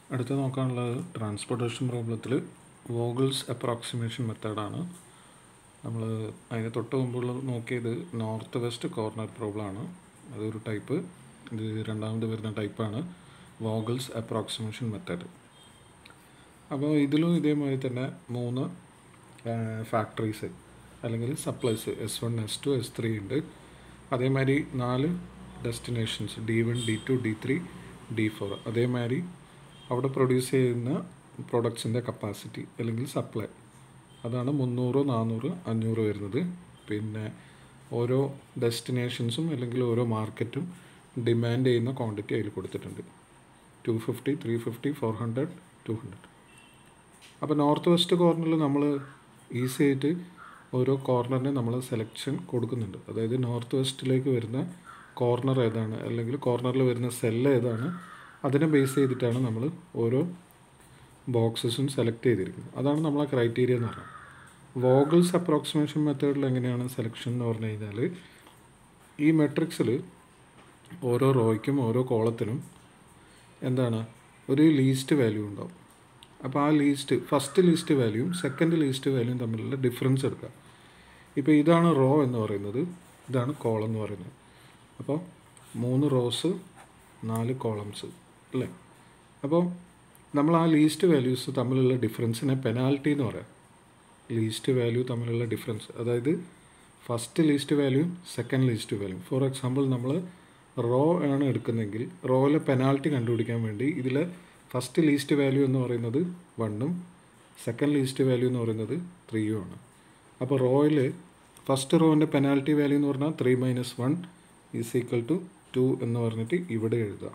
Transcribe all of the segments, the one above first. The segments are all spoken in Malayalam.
അടുത്ത നോക്കാനുള്ളത് ട്രാൻസ്പോർട്ടേഷൻ പ്രോബ്ലത്തിൽ വോഗിൾസ് അപ്രോക്സിമേഷൻ മെത്തേഡാണ് നമ്മൾ അതിന് തൊട്ട് മുമ്പുള്ള നോക്കിയത് നോർത്ത് വെസ്റ്റ് കോർണർ പ്രോബ്ലമാണ് അതൊരു ടൈപ്പ് ഇത് രണ്ടാമത് വരുന്ന ടൈപ്പാണ് വോഗിൾസ് അപ്രോക്സിമേഷൻ മെത്തേഡ് അപ്പോൾ ഇതിലും ഇതേമാതിരി തന്നെ മൂന്ന് ഫാക്ടറീസ് അല്ലെങ്കിൽ supplies S one S two S three ഉണ്ട് അതേമാതിരി നാല് destinations D one D two D three D four അതേമാതിരി അവിടെ പ്രൊഡ്യൂസ് ചെയ്യുന്ന പ്രൊഡക്ട്സിൻ്റെ കപ്പാസിറ്റി അല്ലെങ്കിൽ സപ്ലൈ അതാണ് മുന്നൂറ് നാനൂറ് അഞ്ഞൂറ് വരുന്നത് പിന്നെ ഓരോ ഡെസ്റ്റിനേഷൻസും അല്ലെങ്കിൽ ഓരോ മാർക്കറ്റും ഡിമാൻഡ് ചെയ്യുന്ന ക്വാണ്ടിറ്റി അതിൽ കൊടുത്തിട്ടുണ്ട് two fifty three fifty four hundred two hundred അപ്പോൾ നോർത്ത് വെസ്റ്റ് കോർണറിൽ നമ്മൾ ഈസി ആയിട്ട് ഓരോ കോർണറിനെ നമ്മൾ സെലക്ഷൻ കൊടുക്കുന്നുണ്ട് അതായത് നോർത്ത് വെസ്റ്റിലേക്ക് വരുന്ന കോർണർ ഏതാണ് അല്ലെങ്കിൽ കോർണറിൽ വരുന്ന സെല്ല് ഏതാണ് അതിനെ ബേസ് ചെയ്തിട്ടാണ് നമ്മൾ ഓരോ ബോക്സസും സെലക്ട് ചെയ്തിരിക്കുന്നത് അതാണ് നമ്മളെ ക്രൈറ്റീരിയ എന്ന് പറഞ്ഞാൽ വോഗിൾസ് അപ്രോക്സിമേഷൻ മെത്തേഡിൽ എങ്ങനെയാണ് സെലക്ഷൻ എന്ന് പറഞ്ഞു കഴിഞ്ഞാൽ ഈ മെട്രിക്സിൽ ഓരോ റോയ്ക്കും ഓരോ കോളത്തിനും എന്താണ് ഒരു ലീസ്റ്റ് വാല്യൂ ഉണ്ടാവും അപ്പോൾ ആ ലീസ്റ്റ് ഫസ്റ്റ് ലീസ്റ്റ് വാല്യൂയും സെക്കൻഡ് ലീസ്റ്റ് വാല്യൂയും തമ്മിലുള്ള ഡിഫറൻസ് എടുക്കുക ഇപ്പോൾ ഇതാണ് റോ എന്ന് പറയുന്നത് ഇതാണ് കോളം എന്ന് പറയുന്നത് അപ്പോൾ മൂന്ന് റോസ് നാല് കോളംസ് അല്ലേ അപ്പോൾ നമ്മൾ ആ ലീസ്റ്റ് വാല്യൂസ് തമ്മിലുള്ള ഡിഫറൻസിനെ പെനാൽറ്റി എന്ന് പറയാം ലീസ്റ്റ് വാല്യൂ തമ്മിലുള്ള ഡിഫറൻസ് അതായത് first least value second least value for example നമ്മൾ റോ ആണ് എടുക്കുന്നതെങ്കിൽ റോയിലെ പെനാൽറ്റി കണ്ടുപിടിക്കാൻ വേണ്ടി ഇതിലെ ഫസ്റ്റ് ലീസ്റ്റ് വാല്യൂ എന്ന് പറയുന്നത് വണ്ണും സെക്കൻഡ് ലീസ്റ്റ് വാല്യൂ എന്ന് പറയുന്നത് ത്രീയും ആണ് അപ്പോൾ റോയിൽ ഫസ്റ്റ് റോവിൻ്റെ പെനാൽറ്റി വാല്യൂ എന്ന് പറഞ്ഞാൽ three minus one is equal to two എന്ന് പറഞ്ഞിട്ട് ഇവിടെ എഴുതാം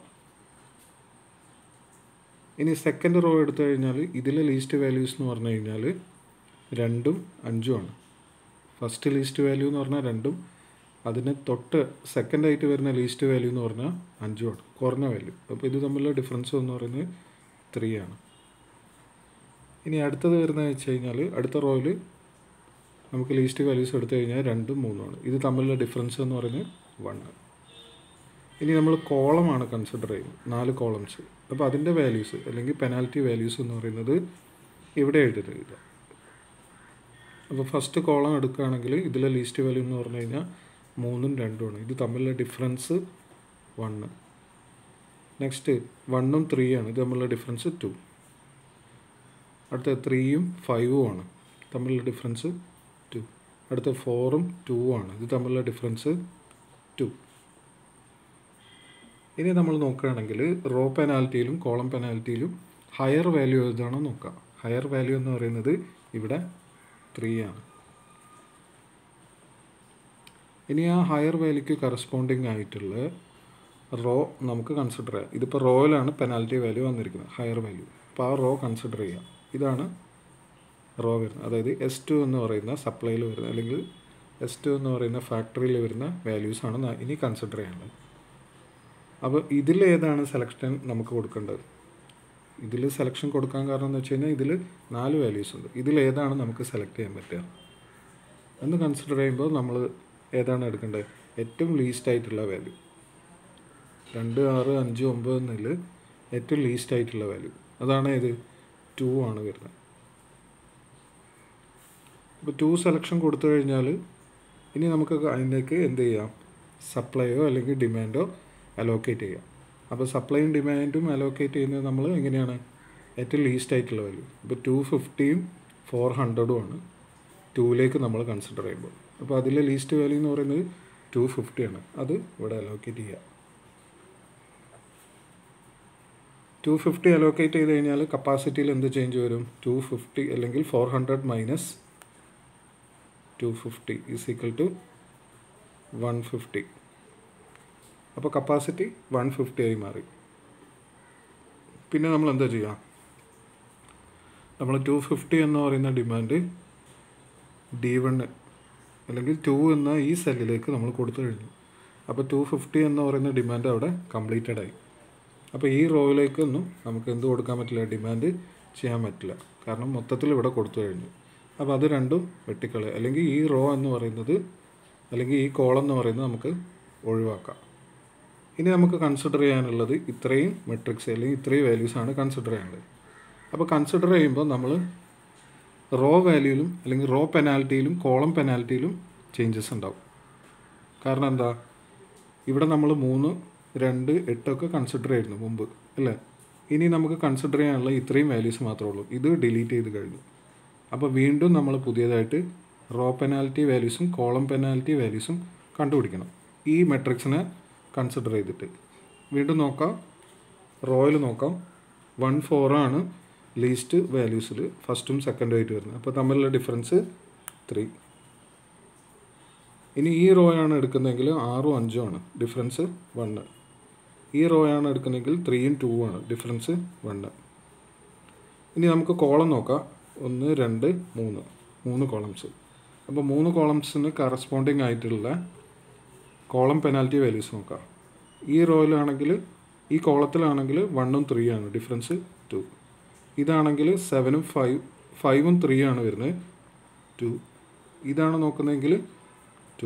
ഇനി സെക്കൻഡ് റോ എടുത്തു കഴിഞ്ഞാൽ ഇതിലെ ലീസ്റ്റ് വാല്യൂസ് എന്ന് പറഞ്ഞു കഴിഞ്ഞാൽ രണ്ടും അഞ്ചുമാണ് ഫസ്റ്റ് ലീസ്റ്റ് വാല്യൂ എന്ന് പറഞ്ഞാൽ രണ്ടും അതിന് തൊട്ട് സെക്കൻഡ് ആയിട്ട് വരുന്ന ലീസ്റ്റ് വാല്യൂ എന്ന് പറഞ്ഞാൽ അഞ്ചുമാണ് കുറഞ്ഞ വാല്യൂ അപ്പോൾ ഇത് തമ്മിലുള്ള ഡിഫറൻസ് എന്ന് പറയുന്നത് ത്രീ ആണ് ഇനി അടുത്തത് വരുന്നത് വെച്ച് കഴിഞ്ഞാൽ അടുത്ത റോയിൽ നമുക്ക് ലീസ്റ്റ് വാല്യൂസ് എടുത്തു കഴിഞ്ഞാൽ രണ്ടും മൂന്നുമാണ് ഇത് തമ്മിലുള്ള ഡിഫറൻസ് എന്ന് പറയുന്നത് വൺ ഇനി നമ്മൾ കോളമാണ് കൺസിഡർ ചെയ്യുന്നത് നാല് കോളംസ് അപ്പോൾ അതിൻ്റെ വാല്യൂസ് അല്ലെങ്കിൽ പെനാൽറ്റി വാല്യൂസ് എന്ന് പറയുന്നത് ഇവിടെ എഴുതരുത് അപ്പോൾ ഫസ്റ്റ് കോളം എടുക്കുകയാണെങ്കിൽ ഇതിലെ ലീസ്റ്റ് വാല്യൂ എന്ന് പറഞ്ഞു കഴിഞ്ഞാൽ മൂന്നും രണ്ടുമാണ് ഇത് തമ്മിലുള്ള ഡിഫറൻസ് വണ്ണ് നെക്സ്റ്റ് വണ്ണും ത്രീ ആണ് ഇത് തമ്മിലുള്ള ഡിഫറൻസ് ടു അടുത്ത ത്രീയും ഫൈവും ആണ് തമ്മിലുള്ള ഡിഫറൻസ് ടു അടുത്ത ഫോറും ടു ആണ് ഇത് തമ്മിലുള്ള ഡിഫറൻസ് ടു ഇനി നമ്മൾ നോക്കുകയാണെങ്കിൽ റോ പെനാൽറ്റിയിലും കോളം പെനാൽറ്റിയിലും ഹയർ വാല്യൂ ഏതാണോ നോക്കാം ഹയർ വാല്യൂ എന്ന് പറയുന്നത് ഇവിടെ ത്രീ ആണ് ഇനി ആ ഹയർ വാല്യൂക്ക് കറസ്പോണ്ടിങ് ആയിട്ടുള്ള റോ നമുക്ക് കൺസിഡർ ചെയ്യാം ഇതിപ്പോൾ റോയിലാണ് പെനാൽറ്റി വാല്യൂ വന്നിരിക്കുന്നത് ഹയർ വാല്യൂ അപ്പോൾ ആ റോ കൺസിഡർ ചെയ്യാം ഇതാണ് റോ വരുന്നത് അതായത് എസ് ടു എന്ന് പറയുന്ന സപ്ലൈയിൽ വരുന്ന അല്ലെങ്കിൽ എസ് ടു എന്ന് പറയുന്ന ഫാക്ടറിയിൽ വരുന്ന വാല്യൂസാണ് ഇനി കൺസിഡർ ചെയ്യേണ്ടത് അപ്പോൾ ഇതിൽ ഏതാണ് സെലക്ഷൻ നമുക്ക് കൊടുക്കേണ്ടത് ഇതിൽ സെലക്ഷൻ കൊടുക്കാൻ കാരണം എന്ന് വെച്ച് കഴിഞ്ഞാൽ ഇതിൽ നാല് വാല്യൂസ് ഉണ്ട് ഇതിൽ ഏതാണ് നമുക്ക് സെലക്ട് ചെയ്യാൻ പറ്റുക എന്ന് കൺസിഡർ ചെയ്യുമ്പോൾ നമ്മൾ ഏതാണ് എടുക്കേണ്ടത് ഏറ്റവും ലീസ്റ്റ് ആയിട്ടുള്ള വാല്യൂ രണ്ട് ആറ് അഞ്ച് ഒമ്പത് എന്നതിൽ ഏറ്റവും ലീസ്റ്റ് ആയിട്ടുള്ള വാല്യൂ അതാണ് ഏത് ടു ആണ് വരുന്നത് ഇപ്പോൾ ടു സെലക്ഷൻ കൊടുത്തു കഴിഞ്ഞാൽ ഇനി നമുക്ക് അതിലേക്ക് എന്ത് ചെയ്യാം സപ്ലൈയോ അല്ലെങ്കിൽ ഡിമാൻഡോ അലോക്കേറ്റ് ചെയ്യാം അപ്പോൾ സപ്ലൈയും ഡിമാൻഡും അലോക്കേറ്റ് ചെയ്യുന്നത് നമ്മൾ എങ്ങനെയാണ് ഏറ്റവും ലീസ്റ്റ് ആയിട്ടുള്ള വാല്യൂ ഇപ്പോൾ ടു ഫിഫ്റ്റിയും ഫോർ ഹൺഡ്രഡും ആണ് ടൂവിലേക്ക് നമ്മൾ കൺസിഡർ ചെയ്യുമ്പോൾ അപ്പോൾ അതിലെ ലീസ്റ്റ് വാല്യൂ എന്ന് പറയുന്നത് ടു ഫിഫ്റ്റി ആണ് അത് ഇവിടെ അലോക്കേറ്റ് ചെയ്യുക ടു ഫിഫ്റ്റി അലോക്കേറ്റ് ചെയ്ത് കഴിഞ്ഞാൽ കപ്പാസിറ്റിയിൽ എന്ത് ചേഞ്ച് വരും ടു ഫിഫ്റ്റി അല്ലെങ്കിൽ four hundred minus two fifty is equal to one fifty അപ്പോൾ കപ്പാസിറ്റി വൺ ഫിഫ്റ്റി ആയി മാറി പിന്നെ നമ്മൾ എന്താ ചെയ്യുക നമ്മൾ ടു ഫിഫ്റ്റി എന്ന് പറയുന്ന ഡിമാൻഡ് ഡി വൺ അല്ലെങ്കിൽ ടു എന്ന ഈ സെല്ലിലേക്ക് നമ്മൾ കൊടുത്തു കഴിഞ്ഞു അപ്പോൾ ടു ഫിഫ്റ്റി എന്ന് പറയുന്ന ഡിമാൻഡ് അവിടെ കംപ്ലീറ്റഡ് ആയി അപ്പോൾ ഈ റോയിലേക്കൊന്നും നമുക്ക് എന്ത് കൊടുക്കാൻ പറ്റില്ല ഡിമാൻഡ് ചെയ്യാൻ പറ്റില്ല കാരണം മൊത്തത്തിൽ ഇവിടെ കൊടുത്തു കഴിഞ്ഞു അപ്പോൾ അത് രണ്ടും വെട്ടിക്കളി അല്ലെങ്കിൽ ഈ റോ എന്ന് പറയുന്നത് അല്ലെങ്കിൽ ഈ കോളം എന്ന് പറയുന്നത് നമുക്ക് ഒഴിവാക്കാം ഇനി നമുക്ക് കൺസിഡർ ചെയ്യാനുള്ളത് ഇത്രയും മെട്രിക്സ് അല്ലെങ്കിൽ ഇത്രയും വാല്യൂസ് ആണ് കൺസിഡർ ചെയ്യാനുള്ളത് അപ്പോൾ കൺസിഡർ ചെയ്യുമ്പോൾ നമ്മൾ റോ വാല്യൂയിലും അല്ലെങ്കിൽ റോ പെനാൽറ്റിയിലും കോളം പെനാൽറ്റിയിലും ചേഞ്ചസ് ഉണ്ടാവും കാരണം എന്താ ഇവിടെ നമ്മൾ മൂന്ന് രണ്ട് എട്ടൊക്കെ കൺസിഡർ ചെയ്യുന്നു മുമ്പ് അല്ലേ ഇനി നമുക്ക് കൺസിഡർ ചെയ്യാനുള്ള ഇത്രയും വാല്യൂസ് മാത്രമേ ഉള്ളൂ ഇത് ഡിലീറ്റ് ചെയ്ത് കഴിഞ്ഞു അപ്പോൾ വീണ്ടും നമ്മൾ പുതിയതായിട്ട് റോ പെനാൽറ്റി വാല്യൂസും കോളം പെനാൽറ്റി വാല്യൂസും കണ്ടുപിടിക്കണം ഈ മെട്രിക്സിനെ കൺസിഡർ ചെയ്തിട്ട് വീണ്ടും നോക്കാം റോയിൽ നോക്കാം വൺ ഫോറാണ് ലീസ്റ്റ് വാല്യൂസിൽ ഫസ്റ്റും സെക്കൻഡും ആയിട്ട് വരുന്നത് അപ്പോൾ തമ്മിലുള്ള ഡിഫറൻസ് ത്രീ ഇനി ഈ റോ ആണ് എടുക്കുന്നതെങ്കിൽ ആറും അഞ്ചും ആണ് ഡിഫറൻസ് വണ്ണ് ഈ റോ ആണ് എടുക്കുന്നതെങ്കിൽ ത്രീയും ടൂ ആണ് ഡിഫറൻസ് വണ്ണ് ഇനി നമുക്ക് കോളം നോക്കാം ഒന്ന് രണ്ട് മൂന്ന് മൂന്ന് കോളംസ് അപ്പോൾ മൂന്ന് കോളംസിന് കറസ്പോണ്ടിങ് ആയിട്ടുള്ള കോളം പെനാൽറ്റി വാല്യൂസ് നോക്കാം ഈ റോയിലാണെങ്കിൽ ഈ കോളത്തിലാണെങ്കിൽ വണ്ണും ത്രീ ആണ് ഡിഫറൻസ് ടു ഇതാണെങ്കിൽ സെവനും ഫൈവ് ഫൈവും ത്രീ ആണ് വരുന്നത് ടു ഇതാണ് നോക്കുന്നതെങ്കിൽ ടു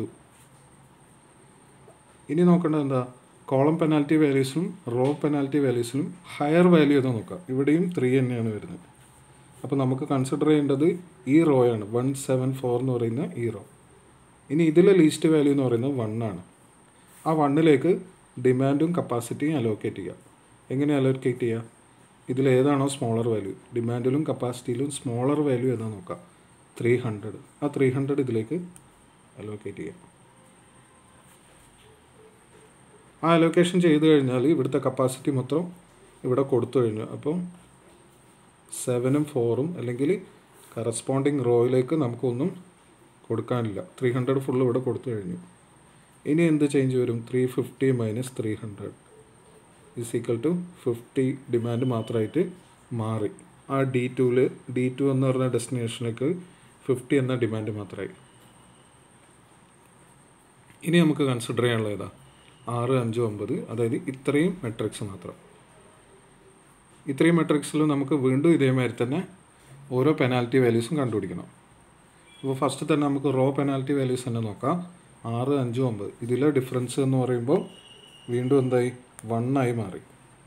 ഇനി നോക്കേണ്ടത് എന്താ കോളം പെനാൽറ്റി വാല്യൂസിലും റോ പെനാൽറ്റി വാല്യൂസിലും ഹയർ വാല്യൂ ഏതാ നോക്കാം ഇവിടെയും ത്രീ തന്നെയാണ് വരുന്നത് അപ്പോൾ നമുക്ക് കൺസിഡർ ചെയ്യേണ്ടത് ഈ റോ ആണ് വൺ സെവൻ ഫോർ എന്ന് പറയുന്ന ഈ റോ ഇനി ഇതിലെ ലീസ്റ്റ് വാല്യൂ എന്ന് പറയുന്നത് വൺ ആണ് ആ വണ്ണിലേക്ക് ഡിമാൻഡും കപ്പാസിറ്റിയും അലോക്കേറ്റ് ചെയ്യുക എങ്ങനെ അലോക്കേറ്റ് ചെയ്യുക ഇതിൽ ഏതാണോ സ്മോളർ വാല്യൂ ഡിമാൻഡിലും കപ്പാസിറ്റിയിലും സ്മോളർ വാല്യൂ ഏതാ നോക്കാം ത്രീ ഹൺഡ്രഡ് ആ ത്രീ ഹൺഡ്രഡ് ഇതിലേക്ക് അലോക്കേറ്റ് ചെയ്യാം ആ അലോക്കേഷൻ ചെയ്ത് കഴിഞ്ഞാൽ ഇവിടുത്തെ കപ്പാസിറ്റി മൊത്തം ഇവിടെ കൊടുത്തു കഴിഞ്ഞു അപ്പം സെവനും ഫോറും അല്ലെങ്കിൽ കറസ്പോണ്ടിങ് റോയിലേക്ക് നമുക്കൊന്നും കൊടുക്കാനില്ല ത്രീ ഹൺഡ്രഡ് ഫുള്ള് ഇവിടെ കൊടുത്തു കഴിഞ്ഞു ഇനി എന്ത് ചേഞ്ച് വരും three fifty minus three hundred is equal to fifty demand മാത്രമായിട്ട് മാറി ആ ഡി ടുവിൽ ഡി ടു എന്ന് പറഞ്ഞ ഡെസ്റ്റിനേഷനിലേക്ക് ഫിഫ്റ്റി എന്ന ഡിമാൻഡ് മാത്രമായി ഇനി നമുക്ക് കൺസിഡർ ചെയ്യാനുള്ള ഏതാ ആറ് അഞ്ച് ഒമ്പത് അതായത് ഇത്രയും മെട്രിക്സ് മാത്രം ഇത്രയും മെട്രിക്സിൽ നമുക്ക് വീണ്ടും ഇതേമാതിരി തന്നെ ഓരോ പെനാൽറ്റി വാല്യൂസും കണ്ടുപിടിക്കണം അപ്പോൾ ഫസ്റ്റ് തന്നെ നമുക്ക് റോ പെനാൽറ്റി വാല്യൂസ് തന്നെ നോക്കാം ആറ് അഞ്ച് ഒമ്പത് ഇതിലെ ഡിഫറൻസ് എന്ന് പറയുമ്പോൾ വീണ്ടും എന്തായി വണ്ണായി മാറി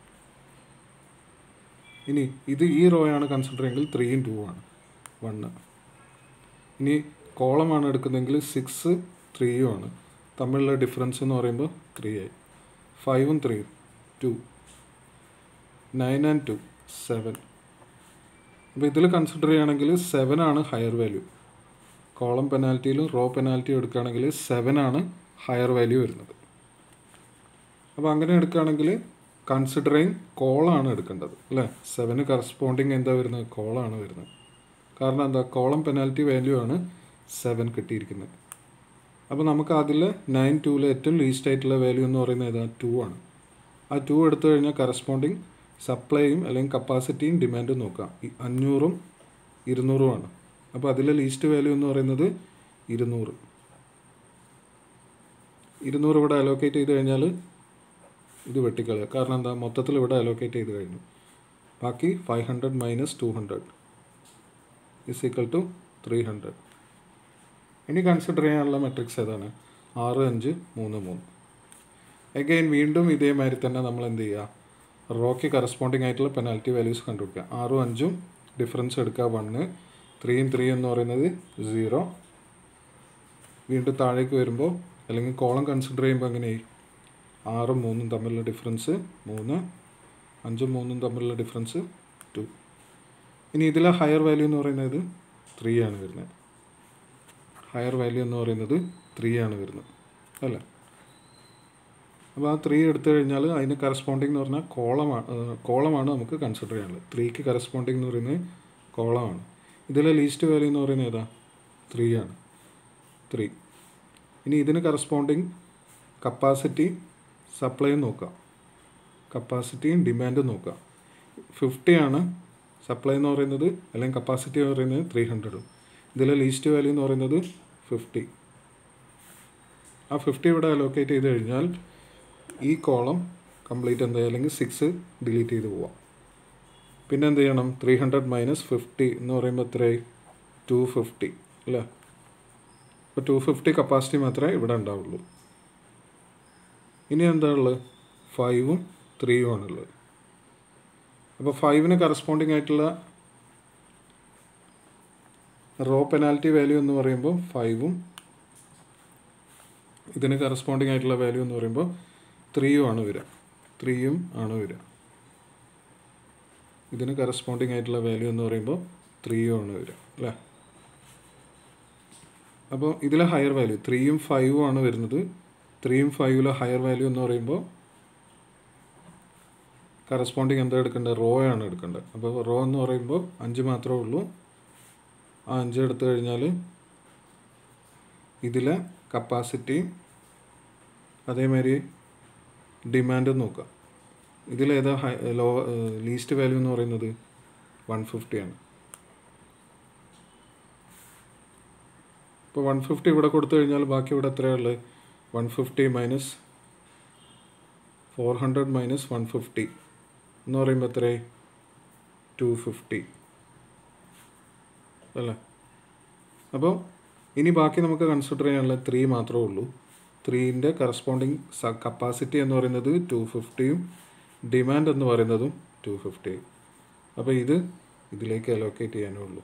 ഇനി ഇത് ഈ റോ ആണ് കൺസിഡർ എങ്കിൽ ത്രീയും ടു ആണ് വണ്ണ് ഇനി കോളമാണ് എടുക്കുന്നതെങ്കിൽ സിക്സ് ത്രീയും ആണ് തമ്മിലുള്ള ഡിഫറൻസ് എന്ന് പറയുമ്പോൾ ത്രീ ആയി ഫൈവും ത്രീയും two nine and two seven അപ്പോൾ ഇതിൽ കൺസിഡർ ചെയ്യുകയാണെങ്കിൽ സെവൻ ആണ് ഹയർ വാല്യൂ കോളം പെനാൽറ്റിയിലും റോ പെനാൽറ്റിയും എടുക്കുകയാണെങ്കിൽ സെവൻ ആണ് ഹയർ വാല്യൂ വരുന്നത് അപ്പോൾ അങ്ങനെ എടുക്കുകയാണെങ്കിൽ കൺസിഡറിങ് കോളാണ് എടുക്കേണ്ടത് അല്ലേ സെവന് കറസ്പോണ്ടിങ് എന്താ വരുന്നത് കോളാണ് വരുന്നത് കാരണം എന്താ കോളം പെനാൽറ്റി വാല്യൂ ആണ് സെവൻ കിട്ടിയിരിക്കുന്നത് അപ്പോൾ നമുക്ക് അതിൽ നയൻ ടൂവിൽ ഏറ്റവും ലീസ്റ്റ് ആയിട്ടുള്ള വാല്യൂ എന്ന് പറയുന്നത് ഏതാ ടു ആണ് ആ ടു എടുത്തു കഴിഞ്ഞാൽ കറസ്പോണ്ടിങ് സപ്ലൈയും അല്ലെങ്കിൽ കപ്പാസിറ്റിയും ഡിമാൻഡും നോക്കാം ഈ അഞ്ഞൂറും ഇരുന്നൂറുമാണ് അപ്പോൾ അതിലെ ലീസ്റ്റ് വാല്യൂ എന്ന് പറയുന്നത് ഇരുന്നൂറ് ഇരുന്നൂറ് ഇവിടെ അലോക്കേറ്റ് ചെയ്ത് കഴിഞ്ഞാൽ ഇത് വെട്ടിക്കളയുക കാരണം എന്താ മൊത്തത്തിൽ ഇവിടെ അലോക്കേറ്റ് ചെയ്ത് കഴിഞ്ഞു ബാക്കി five hundred minus two hundred is equal to three hundred ഇനി കൺസിഡർ ചെയ്യാനുള്ള മെട്രിക്സ് ഏതാണ് ആറ് അഞ്ച് മൂന്ന് മൂന്ന് എഗെയിൻ വീണ്ടും ഇതേമാതിരി തന്നെ നമ്മൾ എന്ത് ചെയ്യുക റോക്ക് കറസ്പോണ്ടിങ് ആയിട്ടുള്ള പെനാൽറ്റി വാല്യൂസ് കണ്ടുപിടിക്കുക ആറും അഞ്ചും ഡിഫറൻസ് എടുക്കുക വണ്ണ് ത്രീയും ത്രീ എന്ന് പറയുന്നത് സീറോ വീണ്ടും താഴേക്ക് വരുമ്പോൾ അല്ലെങ്കിൽ കോളം കൺസിഡർ ചെയ്യുമ്പോൾ എങ്ങനെയായി ആറും മൂന്നും തമ്മിലുള്ള ഡിഫറൻസ് മൂന്ന് അഞ്ചും മൂന്നും തമ്മിലുള്ള ഡിഫറൻസ് ടു ഇനി ഇതിലെ ഹയർ വാല്യൂ എന്ന് പറയുന്നത് ത്രീ ആണ് വരുന്നത് ഹയർ വാല്യൂ എന്ന് പറയുന്നത് ത്രീ ആണ് വരുന്നത് അല്ലേ അപ്പോൾ ആ ത്രീ എടുത്തു കഴിഞ്ഞാൽ അതിന് കറസ്പോണ്ടിങ് എന്ന് പറഞ്ഞാൽ കോളമാണ് കോളമാണ് നമുക്ക് കൺസിഡർ ചെയ്യാനുള്ളത് ത്രീക്ക് കറസ്പോണ്ടിങ് എന്ന് പറയുന്നത് കോളമാണ് ഇതിലെ ലീസ്റ്റ് വാല്യൂ എന്ന് പറയുന്നത് ഏതാ ത്രീ ആണ് ത്രീ ഇനി ഇതിന് കറസ്പോണ്ടിങ് കപ്പാസിറ്റി സപ്ലൈയും നോക്കാം കപ്പാസിറ്റിയും ഡിമാൻഡും നോക്കാം ഫിഫ്റ്റി ആണ് സപ്ലൈ എന്ന് പറയുന്നത് അല്ലെങ്കിൽ കപ്പാസിറ്റി എന്ന് പറയുന്നത് ത്രീ ഹൺഡ്രഡും ഇതിലെ ലീസ്റ്റ് വാല്യൂ എന്ന് പറയുന്നത് ഫിഫ്റ്റി ആ ഫിഫ്റ്റി ഇവിടെ അലോക്കേറ്റ് ചെയ്ത് കഴിഞ്ഞാൽ ഈ കോളം കംപ്ലീറ്റ് എന്താ അല്ലെങ്കിൽ സിക്സ് ഡിലീറ്റ് ചെയ്ത് പോവാം പിന്നെ എന്ത് ചെയ്യണം ത്രീ ഹൺഡ്രഡ് മൈനസ് ഫിഫ്റ്റി എന്ന് പറയുമ്പോൾ എത്രയായി ടു ഫിഫ്റ്റി അല്ലേ അപ്പോൾ ടു ഫിഫ്റ്റി കപ്പാസിറ്റി മാത്രമേ ഇവിടെ ഉണ്ടാവുള്ളൂ ഇനി എന്താ ഉള്ളത് ഫൈവും ത്രീയും ആണുള്ളത് അപ്പോൾ ഫൈവിന് കറസ്പോണ്ടിങ് ആയിട്ടുള്ള റോ പെനാൽറ്റി വാല്യൂ എന്ന് പറയുമ്പോൾ ഫൈവും ഇതിന് കറസ്പോണ്ടിങ് ആയിട്ടുള്ള വാല്യൂ എന്ന് പറയുമ്പോൾ ത്രീയും ആണ് വരിക ത്രീയും ആണ് വരിക ഇതിന് കറസ്പോണ്ടിങ് ആയിട്ടുള്ള വാല്യൂ എന്ന് പറയുമ്പോൾ ത്രീയും ആണ് വരിക അല്ലേ അപ്പോൾ ഇതിലെ ഹയർ വാല്യൂ ത്രീയും ഫൈവും ആണ് വരുന്നത് ത്രീയും ഫൈവിലെ ഹയർ വാല്യൂ എന്ന് പറയുമ്പോൾ കറസ്പോണ്ടിങ് എന്താ എടുക്കേണ്ടത് റോ ആണ് എടുക്കേണ്ടത് അപ്പോൾ റോ എന്ന് പറയുമ്പോൾ അഞ്ച് മാത്രമേ ഉള്ളൂ ആ അഞ്ച് എടുത്തു കഴിഞ്ഞാൽ ഇതിലെ കപ്പാസിറ്റി അതേമാതിരി ഡിമാൻഡ് നോക്കുക ഇതിലേതാ ഹൈ ലോ ലീസ്റ്റ് വാല്യൂ എന്ന് പറയുന്നത് വൺ ഫിഫ്റ്റി ആണ് ഇപ്പോൾ വൺ ഫിഫ്റ്റി ഇവിടെ കൊടുത്തു കഴിഞ്ഞാൽ ബാക്കി ഇവിടെ എത്രയുള്ളത് one fifty minus four hundred minus one fifty എന്ന് പറയുമ്പോൾ എത്രയായി ടു ഫിഫ്റ്റി അല്ലേ അപ്പോൾ ഇനി ബാക്കി നമുക്ക് കൺസിഡർ ചെയ്യാനുള്ള ത്രീ മാത്രമേ ഉള്ളൂ ത്രീൻ്റെ കറസ്പോണ്ടിങ് കപ്പാസിറ്റി എന്ന് പറയുന്നത് ടു ഫിഫ്റ്റിയും ഡിമാൻഡ് എന്ന് പറയുന്നതും ടു ഫിഫ്റ്റിയും അപ്പോൾ ഇത് ഇതിലേക്ക് അലോക്കേറ്റ് ചെയ്യാനേ ഉള്ളൂ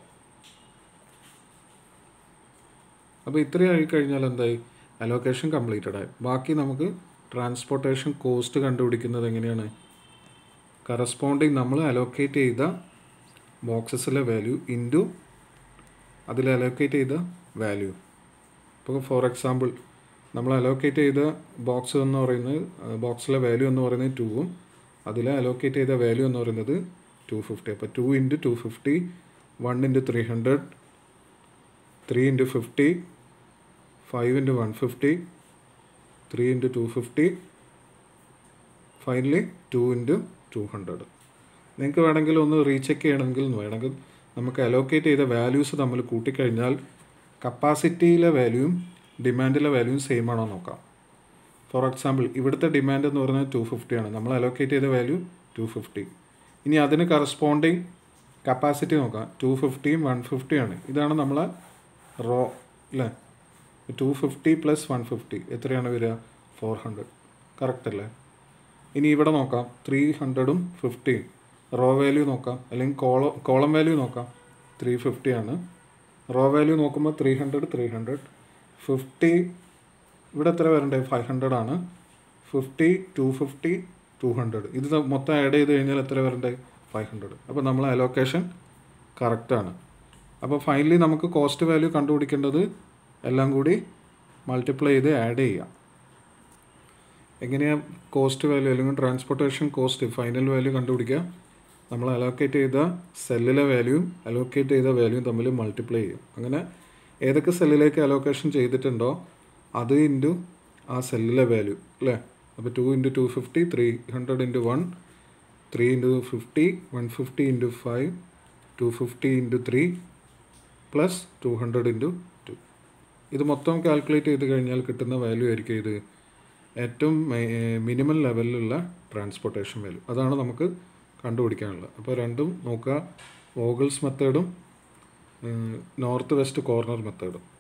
അപ്പോൾ ഇത്രയും ആയി കഴിഞ്ഞാൽ എന്തായി അലോക്കേഷൻ കംപ്ലീറ്റഡ് ആയി ബാക്കി നമുക്ക് ട്രാൻസ്പോർട്ടേഷൻ കോസ്റ്റ് കണ്ടുപിടിക്കുന്നത് എങ്ങനെയാണ് കറസ്പോണ്ടിങ് നമ്മൾ അലോക്കേറ്റ് ചെയ്ത ബോക്സസിലെ വാല്യൂ ഇൻറ്റു അതിൽ അലോക്കേറ്റ് ചെയ്ത വാല്യൂ ഇപ്പോൾ ഫോർ എക്സാമ്പിൾ നമ്മൾ അലോക്കേറ്റ് ചെയ്ത ബോക്സ് എന്ന് പറയുന്നത് ബോക്സിലെ വാല്യൂ എന്ന് പറയുന്നത് ടൂവും അതിൽ അലോക്കേറ്റ് ചെയ്ത വാല്യൂ എന്ന് പറയുന്നത് ടു ഫിഫ്റ്റി അപ്പോൾ two into two fifty one into three hundred three into fifty five into one fifty three into two fifty finally two into two hundred നിങ്ങൾക്ക് വേണമെങ്കിൽ ഒന്ന് റീചെക്ക് ചെയ്യണമെങ്കിൽ വേണമെങ്കിൽ നമുക്ക് അലോക്കേറ്റ് ചെയ്ത വാല്യൂസ് തമ്മിൽ കൂട്ടിക്കഴിഞ്ഞാൽ കപ്പാസിറ്റിയിലെ വാല്യൂയും ഡിമാൻഡിലെ വാല്യൂയും സെയിം ആണോ നോക്കാം ഫോർ എക്സാമ്പിൾ ഇവിടുത്തെ ഡിമാൻഡ് എന്ന് പറയുന്നത് ടു ഫിഫ്റ്റി ആണ് നമ്മൾ അലോക്കേറ്റ് ചെയ്ത വാല്യൂ ടു ഫിഫ്റ്റി ഇനി അതിന് കറസ്പോണ്ടിങ് കപ്പാസിറ്റി നോക്കാം ടു ഫിഫ്റ്റിയും വൺ ഫിഫ്റ്റിയാണ് ഇതാണ് നമ്മളെ റോ അല്ലേ two fifty plus one fifty എത്രയാണ് വരിക ഫോർ ഹൺഡ്രഡ് കറക്റ്റ് അല്ലേ ഇനി ഇവിടെ നോക്കാം ത്രീ ഹൺഡ്രഡും ഫിഫ്റ്റിയും റോ വാല്യൂ നോക്കാം അല്ലെങ്കിൽ കോളം കോളം വാല്യൂ നോക്കാം ത്രീ ഫിഫ്റ്റി ആണ് റോ വാല്യൂ നോക്കുമ്പോൾ three hundred three hundred fifty ഇവിടെ എത്ര വരണ്ടേ ഫൈവ് ഹൺഡ്രഡ് ആണ് fifty two fifty two hundred ഇത് മൊത്തം ആഡ് ചെയ്ത് കഴിഞ്ഞാൽ എത്ര വരണ്ടേ ഫൈവ് ഹൺഡ്രഡ് അപ്പോൾ നമ്മൾ അലോക്കേഷൻ കറക്റ്റാണ് അപ്പോൾ ഫൈനലി നമുക്ക് കോസ്റ്റ് വാല്യൂ കണ്ടുപിടിക്കേണ്ടത് എല്ലാം കൂടി മൾട്ടിപ്ലൈ ചെയ്ത് ആഡ് ചെയ്യാം എങ്ങനെയാണ് കോസ്റ്റ് വാല്യൂ അല്ലെങ്കിൽ ട്രാൻസ്പോർട്ടേഷൻ കോസ്റ്റ് ഫൈനൽ വാല്യൂ കണ്ടുപിടിക്കുക നമ്മൾ അലോക്കേറ്റ് ചെയ്ത സെല്ലിലെ വാല്യൂയും അലോക്കേറ്റ് ചെയ്ത വാല്യൂയും തമ്മിൽ മൾട്ടിപ്ലൈ ചെയ്യും അങ്ങനെ ഏതൊക്കെ സെല്ലിലേക്ക് അലോക്കേഷൻ ചെയ്തിട്ടുണ്ടോ അത് ഇൻറ്റു ആ സെല്ലിലെ വാല്യൂ അല്ലേ അപ്പോൾ two into two fifty three hundred into one three into fifty one fifty into five two fifty into three plus two hundred into two ഇത് മൊത്തം കാൽക്കുലേറ്റ് ചെയ്ത് കഴിഞ്ഞാൽ കിട്ടുന്ന വാല്യൂ ആയിരിക്കും ഇത് ഏറ്റവും മിനിമം ലെവലിലുള്ള ട്രാൻസ്പോർട്ടേഷൻ വാല്യൂ അതാണ് നമുക്ക് കണ്ടുപിടിക്കാനുള്ളത് അപ്പോൾ രണ്ടും നോക്കുക വോഗൽസ് മെത്തേഡും നോർത്ത് വെസ്റ്റ് കോർണർ മെത്തേഡും